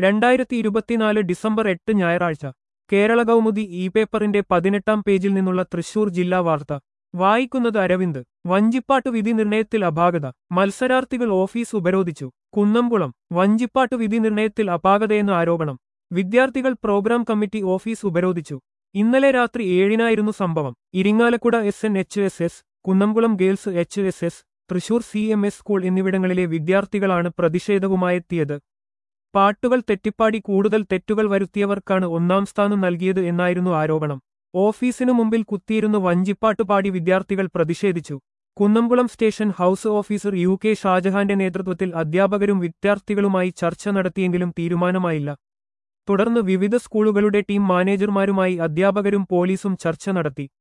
രണ്ടായിരത്തി ഇരുപത്തിനാല് ഡിസംബർ എട്ട് ഞായറാഴ്ച കേരള കൗമുദി ഇ പേപ്പറിന്റെ പതിനെട്ടാം പേജിൽ നിന്നുള്ള തൃശൂർ ജില്ലാ വാർത്ത വായിക്കുന്നത് അരവിന്ദ് വഞ്ചിപ്പാട്ട് വിധി നിർണയത്തിൽ അപാകത മത്സരാർത്ഥികൾ ഓഫീസ് ഉപരോധിച്ചു കുന്നംകുളം വഞ്ചിപ്പാട്ട് വിധി നിർണയത്തിൽ അപാകതയെന്ന് ആരോപണം വിദ്യാർത്ഥികൾ പ്രോഗ്രാം കമ്മിറ്റി ഓഫീസ് ഉപരോധിച്ചു ഇന്നലെ രാത്രി ഏഴിനായിരുന്നു സംഭവം Irinjalakuda S N H S S Kunnamkulam girls H S S Thrissur C M S school എന്നിവിടങ്ങളിലെ വിദ്യാർത്ഥികളാണ് പ്രതിഷേധവുമായെത്തിയത് പാട്ടുകൾ തെറ്റിപ്പാടി കൂടുതൽ തെറ്റുകൾ വരുത്തിയവർക്കാണ് ഒന്നാം സ്ഥാനം നൽകിയത് എന്നായിരുന്നു ആരോപണം ഓഫീസിനു മുമ്പിൽ കുത്തിയിരുന്ന് വഞ്ചിപ്പാട്ട് പാടി വിദ്യാർത്ഥികൾ പ്രതിഷേധിച്ചു Kunnamkulam station house officer U K ഷാജഹാന്റെ നേതൃത്വത്തിൽ അധ്യാപകരും വിദ്യാർത്ഥികളുമായി ചർച്ച നടത്തിയെങ്കിലും തീരുമാനമായില്ല തുടർന്ന് വിവിധ സ്കൂളുകളുടെ ടീം മാനേജർമാരുമായി അധ്യാപകരും പോലീസും ചർച്ച നടത്തി